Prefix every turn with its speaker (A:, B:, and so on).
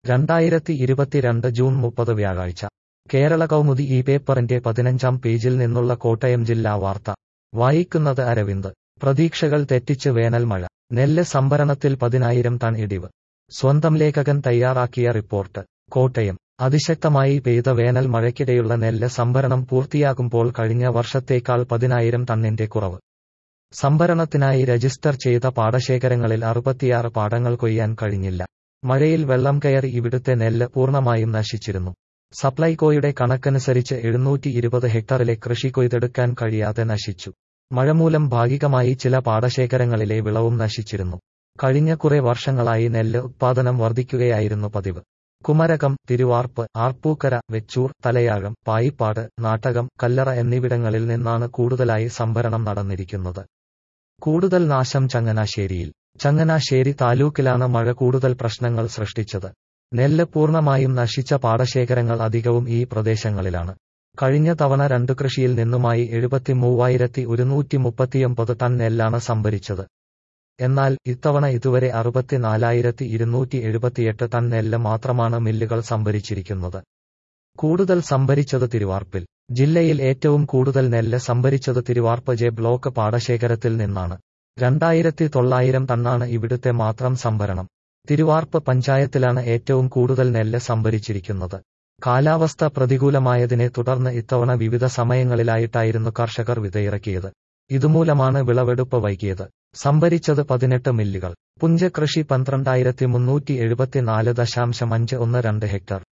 A: രണ്ടായിരത്തി ഇരുപത്തിരണ്ട് ജൂൺ മുപ്പത് വ്യാഴാഴ്ച കേരള കൗമുദി ഈ പേപ്പറിന്റെ പതിനഞ്ചാം പേജിൽ നിന്നുള്ള കോട്ടയം ജില്ലാ വാർത്ത വായിക്കുന്നത് അരവിന്ദ് പ്രതീക്ഷകൾ തെറ്റിച്ച് വേനൽ മഴ നെല്ല് സംഭരണത്തിൽ പതിനായിരം ടൺ ഇടിവ് സ്വന്തം ലേഖകൻ തയ്യാറാക്കിയ റിപ്പോർട്ട് കോട്ടയം അതിശക്തമായി പെയ്ത വേനൽ മഴയ്ക്കിടെയുള്ള നെല്ല് സംഭരണം പൂർത്തിയാകുമ്പോൾ കഴിഞ്ഞ വർഷത്തേക്കാൾ പതിനായിരം ടണ്ണിന്റെ കുറവ് സംഭരണത്തിനായി രജിസ്റ്റർ ചെയ്ത പാടശേഖരങ്ങളിൽ അറുപത്തിയാറ് പാടങ്ങൾ കൊയ്യാൻ കഴിഞ്ഞില്ല മഴയിൽ വെള്ളം കയറി ഇവിടുത്തെ നെല്ല് പൂർണ്ണമായും നശിച്ചിരുന്നു സപ്ലൈകോയുടെ കണക്കനുസരിച്ച് എഴുന്നൂറ്റി ഇരുപത് ഹെക്ടറിലെ കൃഷി കൊയ്തെടുക്കാൻ കഴിയാതെ നശിച്ചു മഴമൂലം ഭാഗികമായി ചില പാടശേഖരങ്ങളിലെ വിളവും നശിച്ചിരുന്നു കഴിഞ്ഞ കുറെ വർഷങ്ങളായി നെല്ല് ഉത്പാദനം വർദ്ധിക്കുകയായിരുന്നു പതിവ് കുമരകം തിരുവാർപ്പ് ആർപ്പൂക്കര വെച്ചൂർ തലയാഴം പായിപ്പാട് നാട്ടകം കല്ലറ എന്നിവിടങ്ങളിൽ നിന്നാണ് കൂടുതലായി സംഭരണം നടന്നിരിക്കുന്നത് കൂടുതൽ നാശം ചങ്ങനാശ്ശേരിയിൽ ചങ്ങനാശ്ശേരി താലൂക്കിലാണ് മഴ കൂടുതൽ പ്രശ്നങ്ങൾ സൃഷ്ടിച്ചത് നെല്ല് പൂർണ്ണമായും നശിച്ച പാടശേഖരങ്ങൾ അധികവും ഈ പ്രദേശങ്ങളിലാണ് കഴിഞ്ഞ തവണ രണ്ടു കൃഷിയിൽ നിന്നുമായി എഴുപത്തി മൂവായിരത്തി ഒരുന്നൂറ്റി മുപ്പത്തിയൊമ്പത് ടൺ നെല്ലാണ് സംഭരിച്ചത് എന്നാൽ ഇത്തവണ ഇതുവരെ അറുപത്തിനാലായിരത്തി ഇരുന്നൂറ്റി എഴുപത്തിയെട്ട് ടൺ നെല്ല് മാത്രമാണ് മില്ലുകൾ സംഭരിച്ചിരിക്കുന്നത് കൂടുതൽ സംഭരിച്ചത് തിരുവാർപ്പിൽ ജില്ലയിൽ ഏറ്റവും കൂടുതൽ നെല്ല് സംഭരിച്ചത് തിരുവാർപ്പ് ജെ ബ്ലോക്ക് പാടശേഖരത്തിൽ നിന്നാണ് രണ്ടായിരത്തി തൊള്ളായിരം ടണ്ണാണ് ഇവിടുത്തെ മാത്രം സംഭരണം തിരുവാർപ്പ് പഞ്ചായത്തിലാണ് ഏറ്റവും കൂടുതൽ നെല്ല് സംഭരിച്ചിരിക്കുന്നത് കാലാവസ്ഥ പ്രതികൂലമായതിനെ തുടർന്ന് ഇത്തവണ വിവിധ സമയങ്ങളിലായിട്ടായിരുന്നു കർഷകർ വിതയിറക്കിയത് ഇതുമൂലമാണ് വിളവെടുപ്പ് വൈകിയത് സംഭരിച്ചത് പതിനെട്ട് മില്ലുകൾ പുഞ്ചകൃഷി പന്ത്രണ്ടായിരത്തി മുന്നൂറ്റി എഴുപത്തിനാല് ദശാംശം അഞ്ച് ഒന്ന് രണ്ട് ഹെക്ടർ